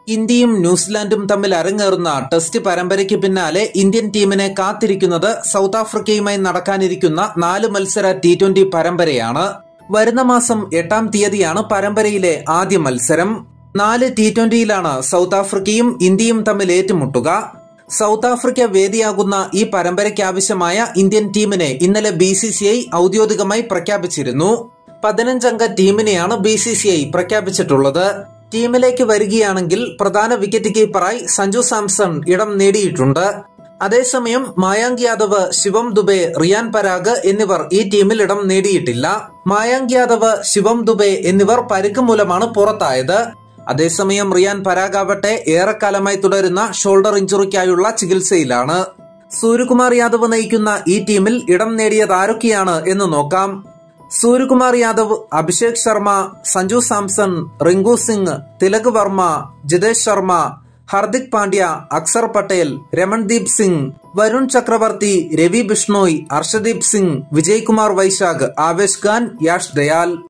ഇന്ത്യയും ന്യൂസിലാൻഡും തമ്മിൽ അരങ്ങേറുന്ന ടെസ്റ്റ് പരമ്പരയ്ക്ക് പിന്നാലെ ഇന്ത്യൻ ടീമിനെ കാത്തിരിക്കുന്നത് സൗത്ത് ആഫ്രിക്കയുമായി നടക്കാനിരിക്കുന്ന നാല് മത്സര ടി ട്വന്റി പരമ്പരയാണ് വരുന്ന മാസം എട്ടാം തീയതിയാണ് പരമ്പരയിലെ ആദ്യ മത്സരം നാല് ടി ട്വന്റിയിലാണ് സൗത്ത് ആഫ്രിക്കയും ഇന്ത്യയും തമ്മിൽ ഏറ്റുമുട്ടുക സൗത്ത് ആഫ്രിക്ക വേദിയാകുന്ന ഈ പരമ്പരയ്ക്ക് ആവശ്യമായ ഇന്ത്യൻ ടീമിനെ ഇന്നലെ ബി സി സി ഐ ഔദ്യോഗികമായി പ്രഖ്യാപിച്ചിരുന്നു പതിനഞ്ചംഗ ടീമിനെയാണ് ബി സി സി ഐ പ്രഖ്യാപിച്ചിട്ടുള്ളത് ടീമിലേക്ക് വരികയാണെങ്കിൽ പ്രധാന വിക്കറ്റ് കീപ്പറായി സഞ്ജു സാംസൺ ഇടം നേടിയിട്ടുണ്ട് അതേസമയം മായാങ്ക് യാദവ് ശിവം ദുബെ റിയാൻ പരാഗ് എന്നിവർ ഈ ടീമിൽ ഇടം നേടിയിട്ടില്ല മായാങ്ക് യാദവ് ശിവം ദുബെ എന്നിവർ പരുക്ക് മൂലമാണ് പുറത്തായത് അതേസമയം റിയാൻ പരാഗാവട്ടെ ഏറെക്കാലമായി തുടരുന്ന ഷോൾഡർ ഇഞ്ചുറിക്കായുള്ള ചികിത്സയിലാണ് സൂര്യകുമാർ യാദവ് നയിക്കുന്ന ഈ ടീമിൽ ഇടം നേടിയത് ആരൊക്കെയാണ് എന്ന് നോക്കാം സൂര്യകുമാർ യാദവ് അഭിഷേക് ശർമ്മ സഞ്ജു സാംസൺ റിങ്കു സിംഗ് തിലക് വർമ്മ ജിതേഷ് ശർമ്മ ഹർദിക് പാണ്ഡ്യ അക്സർ പട്ടേൽ രമൺദീപ് സിംഗ് വരുൺ ചക്രവർത്തി രവി ബിഷ്ണോയ് ഹർഷദീപ് സിംഗ് വിജയ്കുമാർ വൈശാഖ് ആവേശ് ഖാൻ യാഷ് ദയാൽ